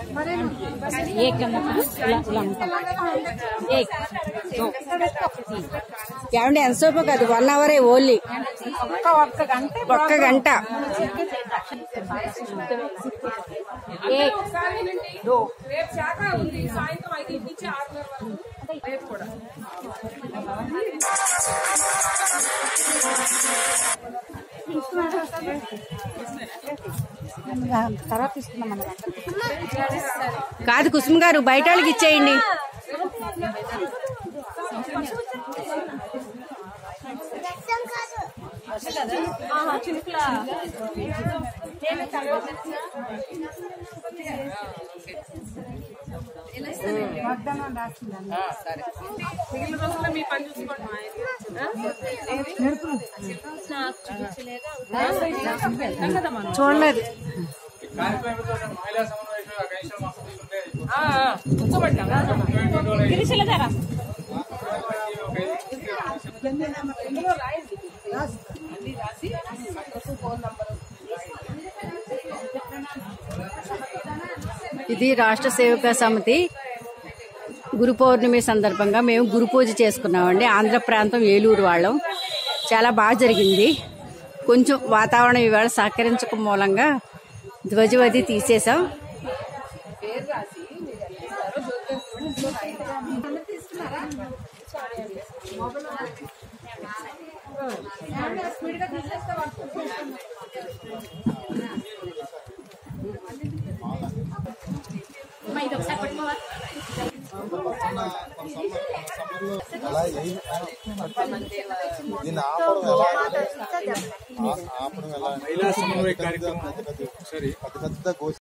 एक एक ఏమండి ఎంతసేపు కాదు వన్ అవరే ఓన్లీ ఒక్క ఒక్క గంట ఒక్క గంట एक రేపు శాఖ ఉంది సాయంత్రం ఐదు నుంచి ఆరున్నర వరకు రేపు కూడా తర్వాత తీసుకున్నాం అన్నమాట కాదు కుసుమ గారు బయట వాళ్ళకి ఇచ్చేయండి మిగిలిన రోజుల్లో మీ పని చూసుకోండి మా ఆయన. చూడలేదు ఇది రాష్ట్ర సేవక సమితి గురు పౌర్ణమి సందర్భంగా మేము గురు పూజ చేసుకున్నామండి ఆంధ్ర ప్రాంతం ఏలూరు వాళ్ళం చాలా బాగా జరిగింది కొంచెం వాతావరణం ఇవాళ సహకరించక మూలంగా ధ్వజవది తీసేసాం అలా ఏం దీన్ని ఆపడం ఎలా ఆ- ఆపడం ఎలా మహిళా సమన్వయ కార్యక్రమం పెద్ద పెద్ద సరే పెద్ద పెద్ద గోష్ఠి